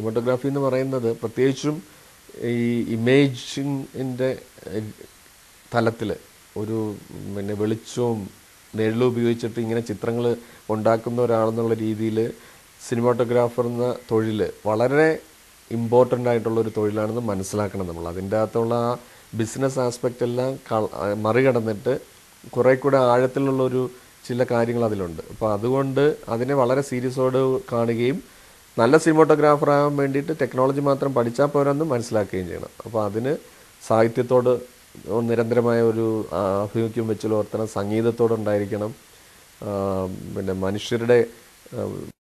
cinematography എന്ന് പറയുന്നത് പ്രത്യേകിച്ചും ഈ ഇമേജിങ്ങിൻ്റെ തലത്തിൽ ഒരു പിന്നെ വെളിച്ചവും നിഴലും ഉപയോഗിച്ചിട്ട് ഇങ്ങനെ ചിത്രങ്ങൾ ഉണ്ടാക്കുന്ന ഒരാളെന്നുള്ള രീതിയിൽ സിനിമാറ്റോഗ്രാഫർ എന്ന തൊഴിൽ വളരെ ഇമ്പോർട്ടൻ്റ് ആയിട്ടുള്ള ഒരു തൊഴിലാണെന്ന് മനസ്സിലാക്കണം നമ്മൾ അതിൻ്റെ അകത്തുള്ള ആ ബിസിനസ് ആസ്പെക്റ്റ് എല്ലാം കൾ- ആ, മറികടന്നിട്ട് കുറേ കൂടെ ആഴത്തിലുള്ളൊരു ചില കാര്യങ്ങൾ അതിലുണ്ട് അപ്പോൾ അതുകൊണ്ട് അതിനെ വളരെ സീരിയസോട് കാണുകയും നല്ല സിനിമാറ്റോഗ്രാഫർ ആകാൻ വേണ്ടിയിട്ട് ടെക്നോളജി മാത്രം പഠിച്ചാൽ പോരാന്ന് മനസ്സിലാക്കുകയും ചെയ്യണം അപ്പോൾ അതിന് സാഹിത്യത്തോട് നിരന്തരമായ ഒരു ആ, ആഭിമുഖ്യം വെച്ച് പുലർത്തണം സംഗീതത്തോടുണ്ടായിരിക്കണം ആ, പിന്നെ മനുഷ്യരുടെ ആ,